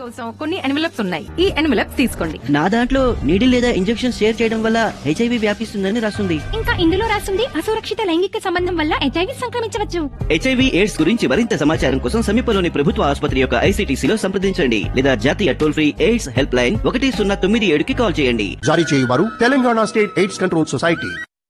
కోసం కొన్ని ఎన్వలప్స్ ఉన్నాయి ఈ ఎన్వలప్స్ తీసుకోండి నా దాంట్లో నీడిల్ లేదా ఇంజెక్షన్ షేర్ చేయడం వల్ల హెచ్ఐవి వ్యాపిస్తుందని రాస్తుంది ఇంకా ఇందులో రాసింది అసురక్షిత లైంగిక సంబంధం వల్ల హెచ్ఐవి సంక్రమించవచ్చు హెచ్ఐవి ఎయిడ్స్ గురించి మరింత సమాచారం కోసం సమీపంలోని ప్రభుత్వ ఆసుపత్రి యొక్క ఐసీటీసీలో సంప్రదించండి లేదా జాతీయ toll free AIDS help line ఒకటి సున్నా తొమ్మిది ఏడుకి కాల్ చేయండి జారీ చేయువారు Telangana state AIDS control society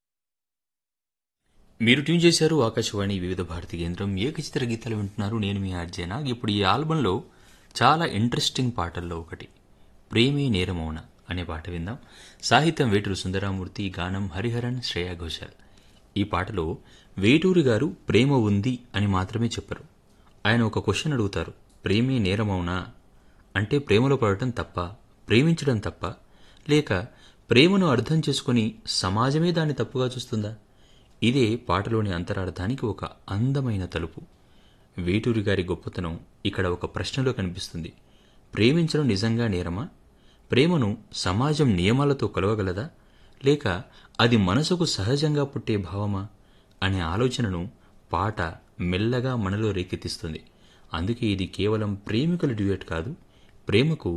మీరు ట్యూన్ చేశారు ఆకాశవాణి వివిధ భారతి కేంద్రం ఏకచిత్ర గీతాలు వింటున్నారు నేను మీ ఆర్జేనా ఇప్పుడు ఈ ఆల్బంలో చాలా ఇంట్రెస్టింగ్ పాటల్లో ఒకటి ప్రేమే నేరమౌన అనే పాట విందాం సాహిత్యం వేటూరు సుందరామూర్తి గానం హరిహరన్ శ్రేయా ఘోషాల్ ఈ పాటలో వేటూరి గారు ప్రేమ ఉంది అని మాత్రమే చెప్పరు ఆయన ఒక క్వశ్చన్ అడుగుతారు ప్రేమే నేరమౌనా అంటే ప్రేమలో పడటం తప్ప ప్రేమించడం తప్ప లేక ప్రేమను అర్థం చేసుకుని సమాజమే దాన్ని తప్పుగా చూస్తుందా ఇదే పాటలోని అంతరార్థానికి ఒక అందమైన తలుపు వేటూరి గారి గొప్పతనం ఇక్కడ ఒక ప్రశ్నలో కనిపిస్తుంది ప్రేమించడం నిజంగా నేరమా ప్రేమను సమాజం నియమాలతో కొలవగలదా లేక అది మనసుకు సహజంగా పుట్టే భావమా అనే ఆలోచనను పాట మెల్లగా మనలో రేకెత్తిస్తుంది అందుకే ఇది కేవలం ప్రేమికుల డ్యూయట్ కాదు ప్రేమకు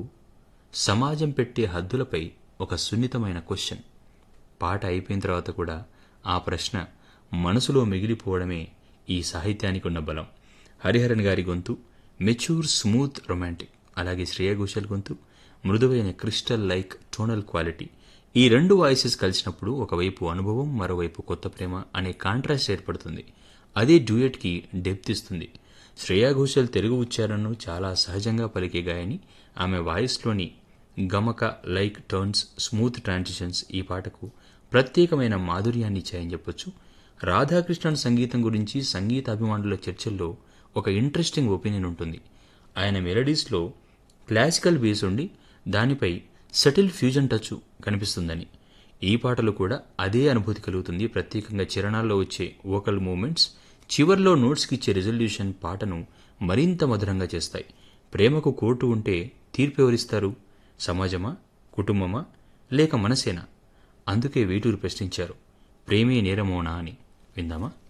సమాజం పెట్టే హద్దులపై ఒక సున్నితమైన క్వశ్చన్ పాట అయిపోయిన తర్వాత కూడా ఆ ప్రశ్న మనసులో మిగిలిపోవడమే ఈ సాహిత్యానికి ఉన్న బలం హరిహరన్ గారి గొంతు మెచ్యూర్ స్మూత్ రొమాంటిక్ అలాగే శ్రేయ ఘోషల్ గొంతు మృదువైన క్రిస్టల్ లైక్ టోనల్ క్వాలిటీ ఈ రెండు వాయిసెస్ కలిసినప్పుడు ఒకవైపు అనుభవం మరోవైపు కొత్త ప్రేమ అనే కాంట్రాస్ట్ ఏర్పడుతుంది అదే డ్యూయట్కి డెప్త్ ఇస్తుంది శ్రేయా ఘోషల్ తెలుగు ఉచ్చారణను చాలా సహజంగా పలికే గాయని ఆమె వాయిస్లోని గమక లైక్ టర్న్స్ స్మూత్ ట్రాన్సిషన్స్ ఈ పాటకు ప్రత్యేకమైన మాధుర్యాన్ని ఇచ్చాయని చెప్పొచ్చు రాధాకృష్ణన్ సంగీతం గురించి సంగీత అభిమానుల చర్చల్లో ఒక ఇంట్రెస్టింగ్ ఒపీనియన్ ఉంటుంది ఆయన మెలడీస్లో క్లాసికల్ బేస్ ఉండి దానిపై సెటిల్ ఫ్యూజన్ టచ్ కనిపిస్తుందని ఈ పాటలో కూడా అదే అనుభూతి కలుగుతుంది ప్రత్యేకంగా చరణాల్లో వచ్చే వోకల్ మూమెంట్స్ చివర్లో నోట్స్కి ఇచ్చే రెజల్యూషన్ పాటను మరింత మధురంగా చేస్తాయి ప్రేమకు కోర్టు ఉంటే తీర్పు ఎవరిస్తారు సమాజమా కుటుంబమా లేక మనసేనా అందుకే వేటూరు ప్రశ్నించారు ప్రేమే నేరమోనా అని విందామా